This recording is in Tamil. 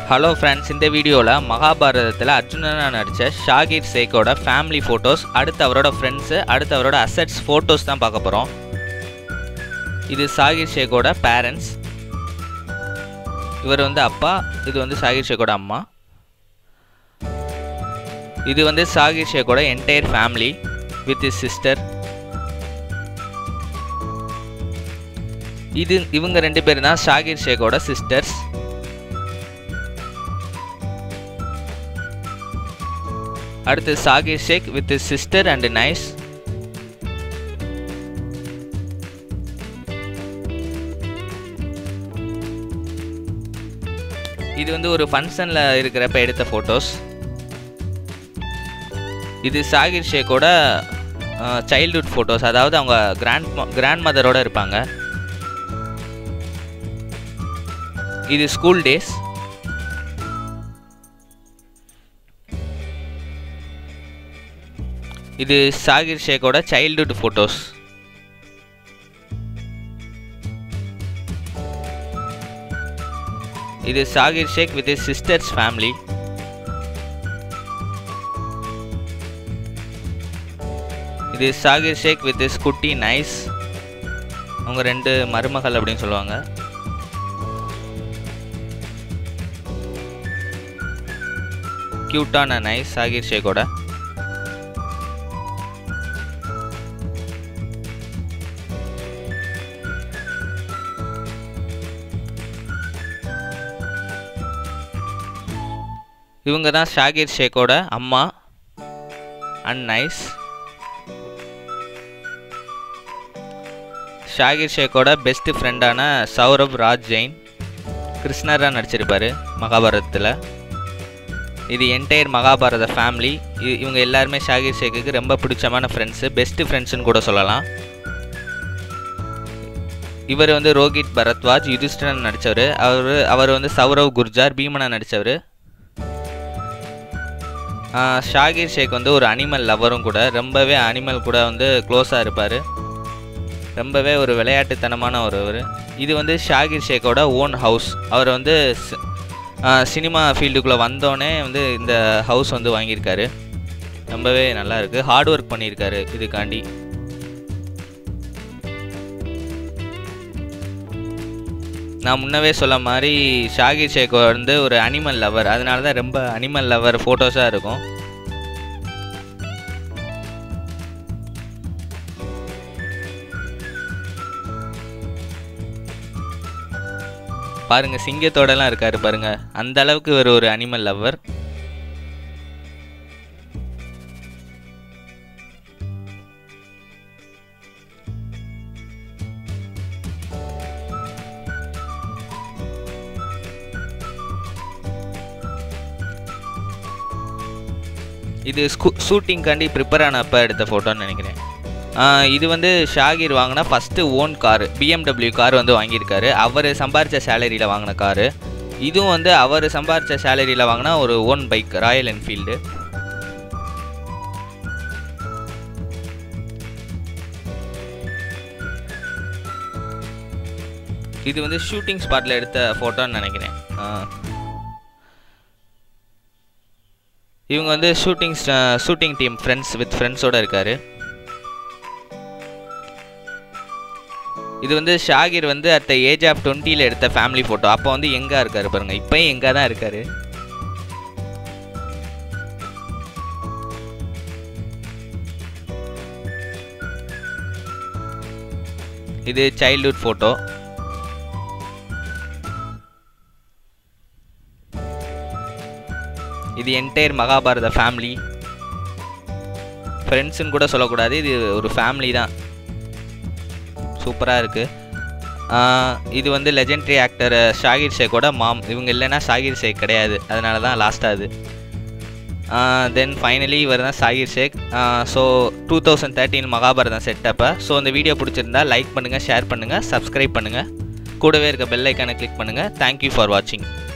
ஹலோ ஃப்ரெண்ட்ஸ் இந்த வீடியோவில் மகாபாரதத்தில் அர்ஜுனனா நடித்த ஷாகிர் சேக்கோட ஃபேமிலி ஃபோட்டோஸ் அடுத்து அவரோட ஃப்ரெண்ட்ஸு அடுத்து அவரோட அசட்ஸ் ஃபோட்டோஸ் தான் பார்க்க போகிறோம் இது சாகிர் ஷேக்கோட பேரண்ட்ஸ் இவர் வந்து அப்பா இது வந்து சாகிர் ஷேக்கோட அம்மா இது வந்து சாகிர் ஷேக்கோட entire family with his sister இது இவங்க ரெண்டு பேரும் தான் ஷாகிர் ஷேக்கோட சிஸ்டர்ஸ் அடுத்து Shaheer Sheikh with sister and niece இது வந்து ஒரு ஃபங்க்ஷனில் இருக்கிறப்ப எடுத்த ஃபோட்டோஸ் இது சாகிர் ஷேக்கோட சைல்ட்ஹுட் ஃபோட்டோஸ் அதாவது அவங்க கிராண்ட் கிராண்ட் மதரோட இருப்பாங்க இது ஸ்கூல் டேஸ் இது சாகிர் ஷேக்கோட சைல்ட்ஹுட் ஃபோட்டோஸ் இது Shaheer Sheikh with sisters family இது சாகிர் ஷேக் வித் குட்டி நைஸ் அவங்க ரெண்டு மருமகள் அப்படின்னு சொல்லுவாங்க க்யூட்டான நைஸ் சாகிர் ஷேக்கோட இவங்க தான் ஷாகிர் ஷேக்கோட அம்மா அண்ட் நைஸ் ஷாகிர் ஷேக்கோட பெஸ்ட் ஃப்ரெண்டான சௌரப் ராஜ் ஜெயின் கிருஷ்ணராக நடிச்சிருப்பார் மகாபாரதத்தில் இது என்டையர் மகாபாரத ஃபேமிலி இவங்க எல்லாருமே ஷாகிர் ஷேக்குக்கு ரொம்ப பிடிச்சமான ஃப்ரெண்ட்ஸு பெஸ்ட் ஃப்ரெண்ட்ஸ்னு கூட சொல்லலாம் இவர் வந்து ரோஹித் பரத்வாஜ் யுதிஷ்டரன் நடித்தவர் அவர் அவர் வந்து சௌரவ் குர்ஜார் பீமனா நடித்தவர் ஷாகிர் ஷேக் வந்து ஒரு அனிமல் லவரும் கூட ரொம்பவே அனிமல் கூட வந்து க்ளோஸாக இருப்பார் ரொம்பவே ஒரு விளையாட்டுத்தனமான ஒருவர் இது வந்து ஷாகிர் ஷேக்கோட ஓன் ஹவுஸ் அவர் வந்து சினிமா ஃபீல்டுக்குள்ளே வந்தோடனே வந்து இந்த ஹவுஸ் வந்து வாங்கியிருக்காரு ரொம்பவே நல்லா இருக்குது ஹார்ட் ஒர்க் பண்ணியிருக்காரு இதுக்காண்டி நான் முன்னவே சொல்ல மாதிரி ஷாகிர் ஷேக் வந்து ஒரு அனிமல் லவர் அதனால தான் ரொம்ப அனிமல் லவர் ஃபோட்டோஸாக இருக்கும் பாருங்க சிங்கத்தோடலாம் இருக்காரு பாருங்க அந்த அளவுக்கு ஒரு ஒரு அனிமல் லவர் இது ஸ்கூ ஷூட்டிங்காண்டி ப்ரிப்பேர் ஆனப்போ எடுத்த ஃபோட்டோன்னு நினைக்கிறேன் இது வந்து ஷாகிர் வாங்கினா first own car BMW car வந்து வாங்கியிருக்காரு அவர் சம்பாரித்த சேலரியில் வாங்கின காரு இதுவும் வந்து அவர் சம்பாரித்த சேலரியில் வாங்கினா ஒரு ஓன் பைக் ராயல் என்ஃபீல்டு இது வந்து ஷூட்டிங் ஸ்பாட்டில் எடுத்த ஃபோட்டோன்னு நினைக்கிறேன் இவங்க வந்து shooting shooting team friends with ஃப்ரெண்ட்ஸோடு இருக்கார் இது வந்து ஷாகிர் வந்து அட் த ஏஜ் ஆஃப் டுவெண்ட்டியில் எடுத்த ஃபேமிலி ஃபோட்டோ அப்போ வந்து எங்கே இருக்கார் பாருங்கள் இப்போயும் எங்கே தான் இருக்கார் இது சைல்ட்ஹுட் ஃபோட்டோ இது என்டையர் மகாபாரத ஃபேமிலி ஃப்ரெண்ட்ஸுன்னு கூட சொல்லக்கூடாது இது ஒரு ஃபேமிலி தான் சூப்பராக இருக்குது இது வந்து லெஜெண்டரி ஆக்டர் ஷாகிர் ஷேக்கோட மாம் இவங்க இல்லைன்னா ஷாகிர் ஷேக் கிடையாது அதனால தான் லாஸ்ட்டாக அது தென் ஃபைனலி இவர் தான் Shaheer Sheikh so two thousand thirteen Mahabharatham செட்டப்போ ஸோ இந்த வீடியோ பிடிச்சிருந்தா லைக் பண்ணுங்கள் ஷேர் பண்ணுங்கள் சப்ஸ்கிரைப் பண்ணுங்கள் கூடவே இருக்க பெல் ஐக்கானை கிளிக் பண்ணுங்கள் தேங்க்யூ ஃபார் வாட்சிங்